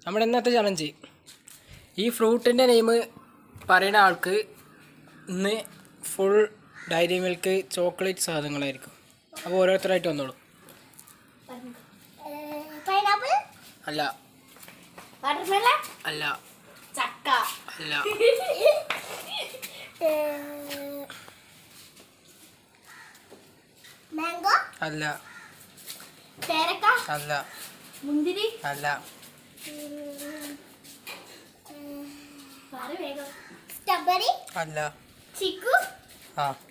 നമ്മുടെ ഇന്നത്തെ ചലഞ്ച് ഈ ഫ്രൂട്ടിൻ്റെ നെയിം പറയുന്ന ആൾക്ക് ഇന്ന് ഫുൾ ഡയറി മിൽക്ക് ചോക്ലേറ്റ് സാധനങ്ങളായിരിക്കും അപ്പോൾ ഓരോരുത്തരായിട്ട് വന്നോളൂ പൈനാപ്പിൾ അല്ല വാട്ടർമെലൺ അല്ല ചക്ക അല്ല മാംഗോ അല്ല പേരക്ക അല്ല മുന്തിരി അല്ല സ്ട്രോബെറി അല്ല ചിക്കു ആ